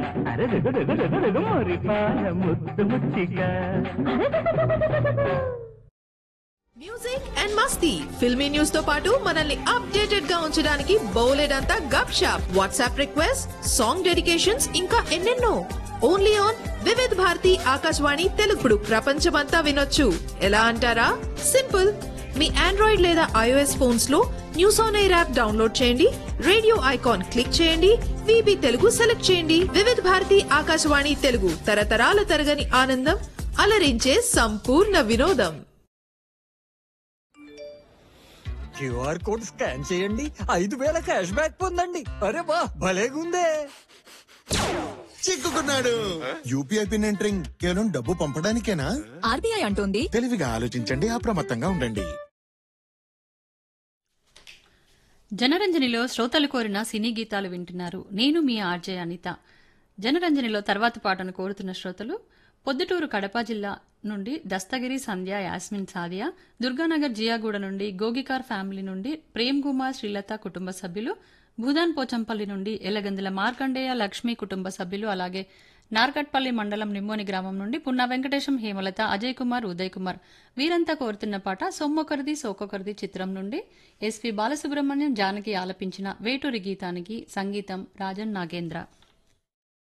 అరే రుగు రుగు రుగు రుగు మురిపాల ముద్దు ముచ్చిక మ్యూజిక్ అండ్ మస్తీ ఫిల్మీ న్యూస్ తో పాటు మనల్ని అప్డేటెడ్ గా ఉంచడానికి బౌలెడ్ అంతా గప్ షాప్ వాట్సాప్ రిక్వెస్ట్ సాంగ్ డెడికేషన్స్ ఇంకా ఎన్నెన్నో ఓన్లీ ఆన్ వివిధ్ భారతి ఆకాశవాణి తెలుగుడు ప్రపంచమంతా వినొచ్చు ఎలా అంటారా సింపుల్ మీ ఆండ్రాయిడ్ లేదా ఐఓఎస్ ఫోన్స్ లో news on air app download చేయండి రేడియో ఐకాన్ క్లిక్ చేయండి విబి తెలుగు సెలెక్ట్ చేయండి వివిధ్ భారతి ఆకాశవాణి తెలుగు తరతరాల తరగని ఆనందం అలరించే సంపూర్ణ వినోదం క్యూఆర్ కోడ్ స్కాన్ చేయండి ఐదు వేల క్యాష్ బ్యాక్ పొందండి అరే వా భలేగుందే చిక్కుకున్నాడు యూపీఐ పిన్ ఎంటరింగ్ కేవలం డబ్బు పంపడానికేనా ఆర్బీఐ అంటోంది తెలివిగా ఆలోచించండి అప్రమత్తంగా ఉండండి జనరంజనిలో శ్రోతలు కోరిన సినీ గీతాలు వింటున్నారు నేను మీ ఆర్జే అనిత జనరంజనిలో తర్వాత పాటను కోరుతున్న శ్రోతలు పొద్దుటూరు కడప జిల్లా నుండి దస్తగిరి సంధ్య యాస్మిన్ సాదియా దుర్గానగర్ జియాగూడ నుండి గోగికార్ ఫ్యామిలీ నుండి ప్రేమ్ కుమార్ శ్రీలత కుటుంబ సభ్యులు భూదాన్ పోచంపల్లి నుండి ఎలగందుల మార్కండేయ లక్ష్మి కుటుంబ సభ్యులు అలాగే నార్కట్పల్లి మండలం నిమ్మోని గ్రామం నుండి పున్నా వెంకటేశం హేమలత అజయ్ కుమార్ ఉదయ్ కుమార్ వీరంతా కోరుతున్న పాట సొమ్మొకరిది సోకొకరిది చిత్రం నుండి ఎస్పి బాలసుబ్రహ్మణ్యం జానకి ఆలపించిన వేటూరి గీతానికి సంగీతం రాజన్ నాగేంద్ర